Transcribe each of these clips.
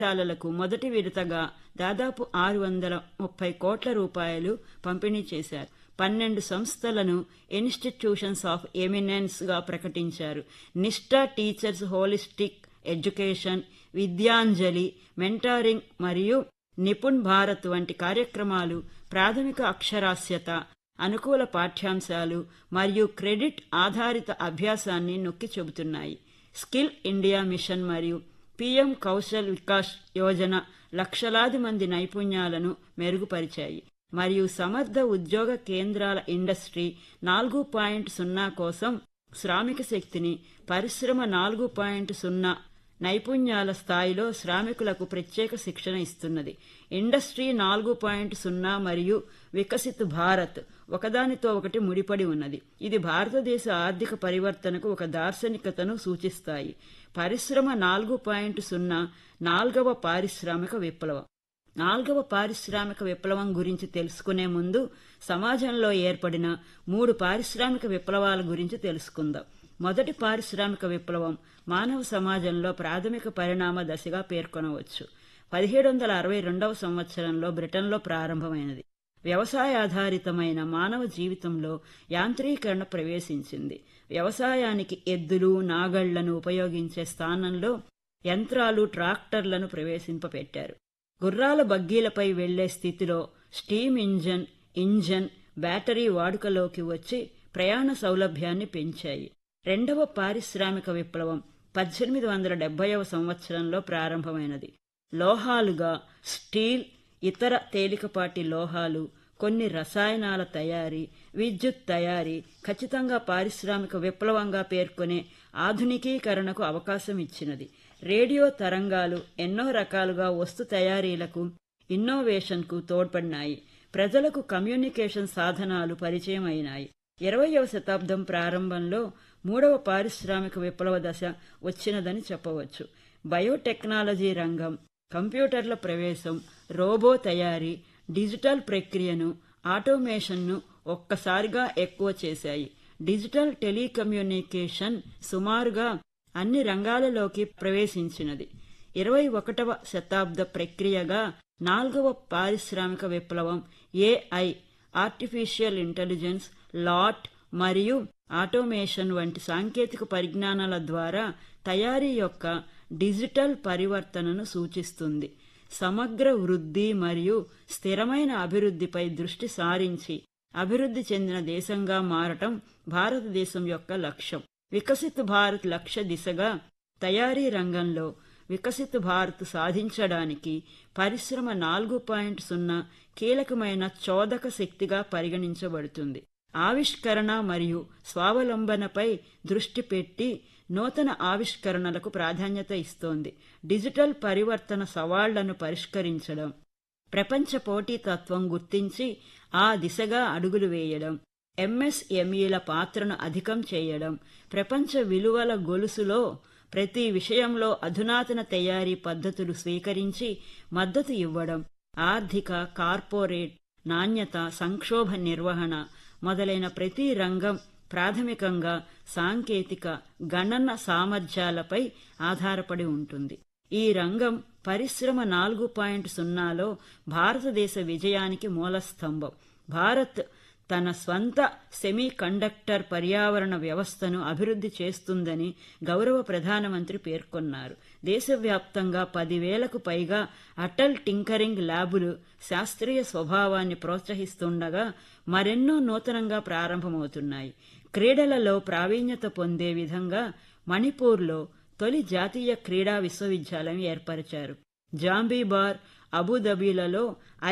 పాఠశాలలకు మొదటి విడతగా దాదాపు ఆరు వందల ముప్పై కోట్ల రూపాయలు పంపిణీ చేశారు పన్నెండు సంస్థలను ఇన్స్టిట్యూషన్స్ ఆఫ్ ఎమినెన్స్ గా ప్రకటించారు Nishtha teachers holistic education Vidyanjali mentoring మరియు నిపుణ్ భారత్ వంటి కార్యక్రమాలు ప్రాథమిక అక్షరాస్యత అనుకూల పాఠ్యాంశాలు మరియు క్రెడిట్ ఆధారిత అభ్యాసాన్ని నొక్కి చెబుతున్నాయి స్కిల్ ఇండియా మిషన్ మరియు పీఎం కౌశల్ వికాస్ యోజన లక్షలాది మంది నైపుణ్యాలను మెరుగుపరిచాయి మరియు సమర్థ ఉద్యోగ కేంద్రాల ఇండస్ట్రీ నాలుగు పాయింట్ సున్నా కోసం శ్రామిక శక్తిని పరిశ్రమ నాలుగు పాయింట్ సున్నా నైపుణ్యాల స్థాయిలో శ్రామికులకు ప్రత్యేక శిక్షణ ఇస్తున్నది ఇండస్ట్రీ నాలుగు పాయింట్ సున్నా మరియు వికసిత్ భారత్ ఒకదానితో ఒకటి ముడిపడి ఉన్నది ఇది భారతదేశ ఆర్థిక పరివర్తనకు ఒక దార్శనికతను సూచిస్తాయి పరిశ్రమ నాలుగు పాయింట్ సున్నా నాల్గవ పారిశ్రామిక విప్లవం నాల్గవ పారిశ్రామిక విప్లవం గురించి తెలుసుకునే ముందు సమాజంలో ఏర్పడిన మూడు పారిశ్రామిక విప్లవాల గురించి తెలుసుకుందాం మొదటి పారిశ్రామిక విప్లవం మానవ సమాజంలో ప్రాథమిక పరిణామ దశగా పేర్కొనవచ్చు పదిహేడు వందల అరవై రెండవ సంవత్సరంలో బ్రిటన్లో ప్రారంభమైనది వ్యవసాయాధారితమైన మానవ జీవితంలో యాంత్రీకరణ ప్రవేశించింది వ్యవసాయానికి ఎద్దులు నాగళ్లను ఉపయోగించే స్థానంలో యంత్రాలు ట్రాక్టర్లను ప్రవేశింపపెట్టారు గుర్రాల బగ్గీలపై వెళ్లే స్థితిలో స్టీమ్ ఇంజన్ ఇంజన్ బ్యాటరీ వాడుకలోకి వచ్చి ప్రయాణ సౌలభ్యాన్ని పెంచాయి రెండవ పారిశ్రామిక విప్లవం పద్దెనిమిది వందల డెబ్బైవ సంవత్సరంలో ప్రారంభమైనది లోహాలుగా స్టీల్ ఇతర తేలికపాటి లోహాలు కొన్ని రసాయనాల తయారీ విద్యుత్ తయారీ ఖచ్చితంగా పారిశ్రామిక విప్లవంగా పేర్కొనే ఆధునికీకరణకు అవకాశం ఇచ్చినది రేడియో తరంగాలు ఎన్నో రకాలుగా వస్తు తయారీలకు ఇన్నోవేషన్కు తోడ్పడినాయి ప్రజలకు కమ్యూనికేషన్ సాధనాలు పరిచయం అయినాయి ఇరవయవ శతాబ్దం ప్రారంభంలో మూడవ పారిశ్రామిక విప్లవ దశ వచ్చినదని చెప్పవచ్చు బయోటెక్నాలజీ రంగం కంప్యూటర్ల ప్రవేశం రోబో తయారీ డిజిటల్ ప్రక్రియను ఆటోమేషన్ను ఒక్కసారిగా ఎక్కువ చేశాయి డిజిటల్ టెలికమ్యూనికేషన్ సుమారుగా అన్ని రంగాలలోకి ప్రవేశించినది ఇరవై ఒకటవ శతాబ్ద ప్రక్రియగా నాల్గవ పారిశ్రామిక విప్లవం ఏఐ ఆర్టిఫిషియల్ ఇంటెలిజెన్స్ లాట్ మరియు ఆటోమేషన్ వంటి సాంకేతిక పరిజ్ఞానాల ద్వారా తయారీ యొక్క డిజిటల్ పరివర్తనను సూచిస్తుంది సమగ్ర వృద్ధి మరియు స్థిరమైన అభివృద్ధిపై దృష్టి సారించి అభివృద్ధి చెందిన దేశంగా మారటం భారతదేశం యొక్క లక్ష్యం వికసిత్ భారత్ లక్ష్య దిశగా తయారీ రంగంలో వికసిత్ భారత్ సాధించడానికి పరిశ్రమ నాలుగు పాయింట్ సున్నా కీలకమైన చోదక శక్తిగా పరిగణించబడుతుంది ఆవిష్కరణ మరియు స్వావలంబనపై దృష్టి పెట్టి నూతన ఆవిష్కరణలకు ప్రాధాన్యత ఇస్తోంది డిజిటల్ పరివర్తన సవాళ్లను పరిష్కరించడం ప్రపంచ పోటీతత్వం గుర్తించి ఆ దిశగా అడుగులు వేయడం ఎంఎస్ఎంఈల పాత్రను అధికం చేయడం ప్రపంచ విలువల గొలుసులో ప్రతి విషయంలో అధునాతన తయారీ పద్ధతులు స్వీకరించి మద్దతు ఇవ్వడం ఆర్థిక కార్పొరేట్ నాణ్యత సంక్షోభ నిర్వహణ మొదలైన ప్రతి రంగం ప్రాథమికంగా సాంకేతిక గణన సామర్థ్యాలపై ఆధారపడి ఉంటుంది ఈ రంగం పరిశ్రమ నాలుగు పాయింట్ సున్నాలో భారతదేశ విజయానికి మూలస్తంభం భారత్ తన స్వంత సెమీ కండక్టర్ పర్యావరణ వ్యవస్థను అభివృద్ధి చేస్తుందని గౌరవ ప్రధానమంత్రి పేర్కొన్నారు దేశవ్యాప్తంగా పదివేలకు పైగా అటల్ టింకరింగ్ ల్యాబులు శాస్త్రీయ స్వభావాన్ని ప్రోత్సహిస్తుండగా మరెన్నో నూతనంగా ప్రారంభమవుతున్నాయి క్రీడలలో ప్రావీణ్యత పొందే విధంగా మణిపూర్లో తొలి జాతీయ క్రీడా విశ్వవిద్యాలయం ఏర్పరిచారు జాంబీబార్ అబుదాబీలలో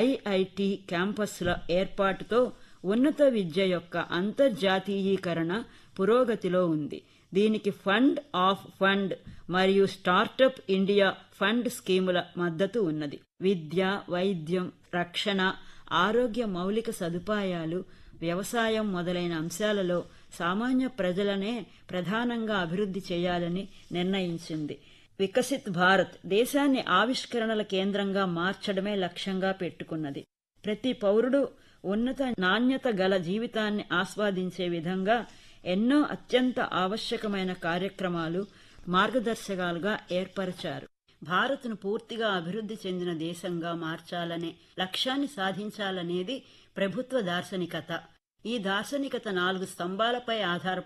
ఐఐటి క్యాంపస్ల ఏర్పాటుతో ఉన్నత విద్య యొక్క అంతర్జాతీయీకరణ పురోగతిలో ఉంది దీనికి ఫండ్ ఆఫ్ ఫండ్ మరియు స్టార్టప్ ఇండియా ఫండ్ స్కీముల మద్దతు ఉన్నది విద్య వైద్యం రక్షణ ఆరోగ్య మౌలిక సదుపాయాలు వ్యవసాయం మొదలైన అంశాలలో సామాన్య ప్రజలనే ప్రధానంగా అభివృద్ధి చేయాలని నిర్ణయించింది వికసిత్ భారత్ దేశాన్ని ఆవిష్కరణల కేంద్రంగా మార్చడమే లక్ష్యంగా పెట్టుకున్నది ప్రతి పౌరుడు ఉన్నత నాణ్యత గల జీవితాన్ని ఆస్వాదించే విధంగా ఎన్నో అత్యంత ఆవశ్యకమైన కార్యక్రమాలు మార్గదర్శకాలుగా ఏర్పరిచారు భారత్ను పూర్తిగా అభివృద్ధి చెందిన దేశంగా మార్చాలనే లక్ష్యాన్ని సాధించాలనేది ప్రభుత్వ దార్శనికత ఈ దార్శనికత నాలుగు స్తంభాలపై ఆధారపడి